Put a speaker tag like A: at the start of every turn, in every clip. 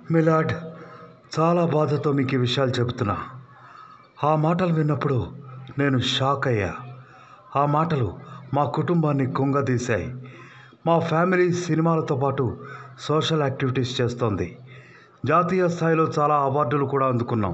A: my lord చాలా బాధతో మీకు ఈ విషయాలు చెబుతున్నా ఆ మాటలు విన్నప్పుడు నేను షాక్ అయ్యా ఆ మాటలు మా కుటుంబాన్ని కుంగదీశాయి మా ఫ్యామిలీ సినిమాలతో పాటు సోషల్ యాక్టివిటీస్ చేస్తోంది జాతీయ స్థాయిలో చాలా అవార్డులు కూడా అందుకున్నాం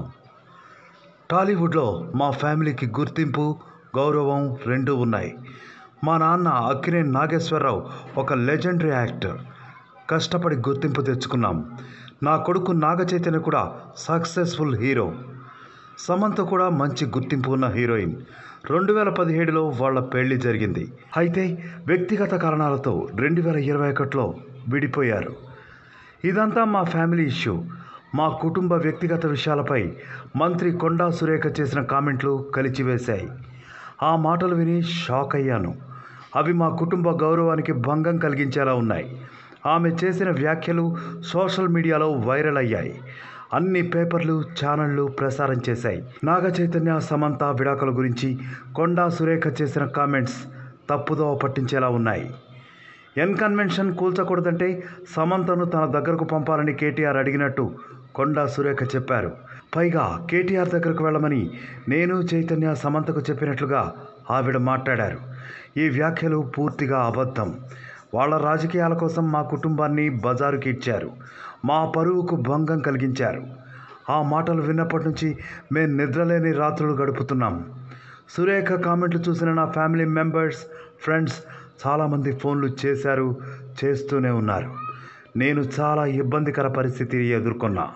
A: టాలీవుడ్లో మా ఫ్యామిలీకి గుర్తింపు గౌరవం రెండూ ఉన్నాయి మా నాన్న అక్కినేని నాగేశ్వరరావు ఒక లెజెండరీ యాక్టర్ కష్టపడి గుర్తింపు తెచ్చుకున్నాం నా కొడుకు నాగ చైతన్య కూడా సక్సెస్ఫుల్ హీరో సమంత కూడా మంచి గుర్తింపు ఉన్న హీరోయిన్ రెండు వేల పదిహేడులో వాళ్ళ పెళ్లి జరిగింది అయితే వ్యక్తిగత కారణాలతో రెండు వేల ఇరవై ఒకటిలో విడిపోయారు ఇదంతా మా ఫ్యామిలీ ఇష్యూ మా కుటుంబ వ్యక్తిగత విషయాలపై మంత్రి కొండా సురేఖ చేసిన కామెంట్లు కలిచివేశాయి ఆ మాటలు విని షాక్ అయ్యాను అవి మా కుటుంబ గౌరవానికి భంగం కలిగించేలా ఉన్నాయి ఆమె చేసిన వ్యాఖ్యలు సోషల్ మీడియాలో వైరల్ అయ్యాయి అన్ని పేపర్లు ఛానళ్లు ప్రసారం చేశాయి నాగ చైతన్య సమంత విడాకుల గురించి కొండా సురేఖ చేసిన కామెంట్స్ తప్పుదోవ పట్టించేలా ఉన్నాయి ఎన్ కన్వెన్షన్ కూల్చకూడదంటే సమంతను తన దగ్గరకు పంపాలని కేటీఆర్ అడిగినట్టు కొండా సురేఖ చెప్పారు పైగా కేటీఆర్ దగ్గరకు వెళ్ళమని నేను చైతన్య సమంతకు చెప్పినట్లుగా ఆవిడ మాట్లాడారు ఈ వ్యాఖ్యలు పూర్తిగా అబద్ధం వాళ్ళ రాజకీయాల కోసం మా కుటుంబాన్ని బజారుకి ఇచ్చారు మా పరువుకు భంగం కలిగించారు ఆ మాటలు విన్నప్పటి నుంచి మేము నిద్రలేని రాత్రులు గడుపుతున్నాం సురేఖ కామెంట్లు చూసిన నా ఫ్యామిలీ మెంబర్స్ ఫ్రెండ్స్ చాలామంది ఫోన్లు చేశారు చేస్తూనే ఉన్నారు నేను చాలా ఇబ్బందికర పరిస్థితి ఎదుర్కొన్నా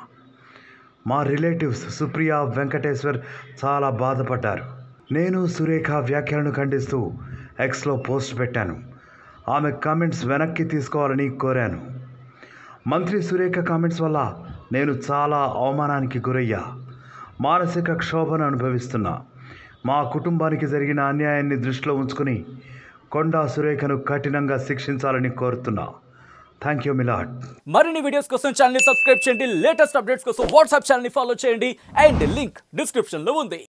A: మా రిలేటివ్స్ సుప్రియ వెంకటేశ్వర్ చాలా బాధపడ్డారు నేను సురేఖ వ్యాఖ్యలను ఖండిస్తూ ఎక్స్లో పోస్ట్ పెట్టాను ఆమె కామెంట్స్ వెనక్కి తీసుకోవాలని కోరాను మంత్రి సురేఖ కామెంట్స్ వల్ల నేను చాలా అవమానానికి గురయ్యా మానసిక క్షోభను అనుభవిస్తున్నా మా కుటుంబానికి జరిగిన అన్యాయాన్ని దృష్టిలో ఉంచుకుని కొండా సురేఖను కఠినంగా శిక్షించాలని కోరుతున్నా థ్యాంక్ యూ మిలాడ్
B: మరిన్ని వీడియోస్ కోసం ఛానల్ ని సబ్స్క్రైబ్ చేయండి లేటెస్ట్ అప్డేట్స్ కోసం వాట్సాప్ ఛానల్ ని ఫాలో చేయండి అండ్ లింక్ డిస్క్రిప్షన్ లో ఉంది